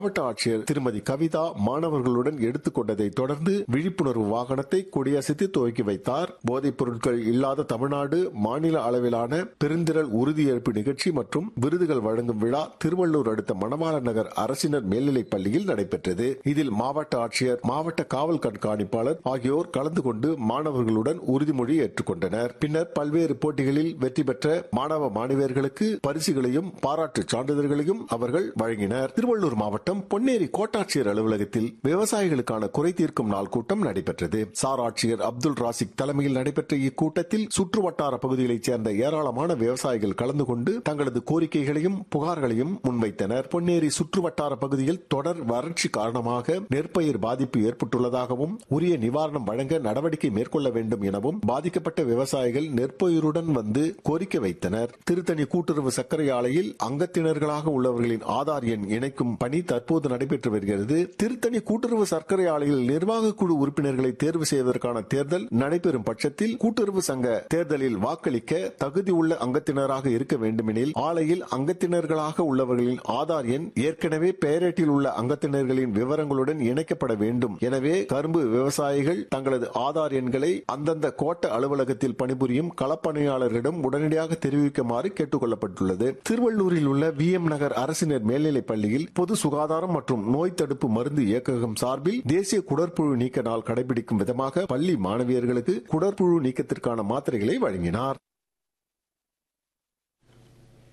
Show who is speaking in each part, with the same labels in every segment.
Speaker 1: மாவட்ட ஆட்சியர் திருமதி கவிதா மாணவர்களுடன் எடுத்துக்கொண்டதை தொடர்ந்து விழிப்புணர்வு வாகனத்தை கொடியசைத்து துவக்கி வைத்தார் போதைப் பொருட்கள் இல்லாத தமிழ்நாடு மாநில அளவிலான பெருந்திரள் உறுதியேற்பு நிகழ்ச்சி மற்றும் விருதுகள் வழங்கும் விழா திருவள்ளூர் அடுத்த மணவாள நகர் அரசினர் மேல்நிலைப் பள்ளியில் நடைபெற்றது இதில் மாவட்ட ஆட்சியர் மாவட்ட காவல் கண்காணிப்பாளர் ஆகியோர் கலந்து கொண்டு மாணவர்களுடன் உறுதிமொழி ஏற்றுக்கொண்டனர் பின்னர் பல்வேறு போட்டிகளில் வெற்றி பெற்ற மாணவ மாணவியர்களுக்கு பரிசுகளையும் பாராட்டுச் சான்றிதழ்களையும் அவர்கள் வழங்கினர் திருவள்ளூர் மாவட்டம் பொன்னேரி கோட்டாட்சியர் அலுவலகத்தில் விவசாயிகளுக்கான குறை தீர்க்கும் நாள் கூட்டம் நடைபெற்றது சார் ஆட்சியர் அப்துல் ராசிக் தலைமையில் நடைபெற்ற இக்கூட்டத்தில் சுற்று வட்டார பகுதிகளைச் சேர்ந்த ஏராளமான விவசாயிகள் கலந்து கொண்டு தங்களது கோரிக்கைகளையும் புகார்களையும் முன்வைத்தனர் பொன்னேரி சுற்று வட்டார பகுதியில் தொடர் வறட்சி காரணமாக நெற்பயிர் பாதிப்பு ஏற்பட்டுள்ளதாகவும் உரிய நிவாரணம் வழங்க நடவடிக்கை மேற்கொள்ள வேண்டும் எனவும் பாதிக்கப்பட்ட விவசாயிகள் நெற்பயிறுடன் வந்து கோரிக்கை வைத்தனர் திருத்தணி கூட்டுறவு சர்க்கரை ஆலையில் அங்கத்தினர்களாக உள்ளவர்களின் ஆதார் எண் இணைக்கும் பணி தற்போது நடைபெற்று வருகிறது திருத்தணி கூட்டுறவு சர்க்கரை ஆலையில் நிர்வாக குழு உறுப்பினர்களை தேர்வு செய்வதற்கான தேர்தல் நடைபெறும் பட்சத்தில் கூட்டுறவு சங்க தேர்தலில் வாக்களிக்க தகுதி உள்ள அங்கத்தினராக இருக்க வேண்டுமெனில் ஆலையில் அங்கத்தினர்களாக உள்ளவர்களின் ஆதார் எண் ஏற்கனவே பெயரேட்டில் உள்ள அங்கத்தினர்களின் விவரங்களுடன் இணைக்கப்பட வேண்டும் எனவே கரும்பு விவசாயிகள் தங்களது ஆதார் எண்களை அந்தந்த கோட்ட அலுவலகத்தில் பணிபுரியும் களப்பணியாளர்களிடம் உடனடியாக தெரிவிக்குமாறு கேட்டுக் கொள்ளப்பட்டுள்ளது திருவள்ளூரில் உள்ள வி எம் நகர் அரசினர் மேல்நிலைப் பள்ளியில் பொது சுகாதாரம் மற்றும் நோய் தடுப்பு மருந்து இயக்ககம் சார்பில் தேசிய குடற்புழு நீக்க நாள் கடைபிடிக்கும் விதமாக பள்ளி மாணவியர்களுக்கு குடற்புழு நீக்கத்திற்கான மாத்திரைகளை வழங்கினார்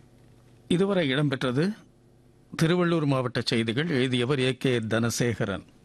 Speaker 2: இதுவரை இடம்பெற்றது திருவள்ளூர் மாவட்ட செய்திகள் எழுதியவர் ஏ கே தனசேகரன்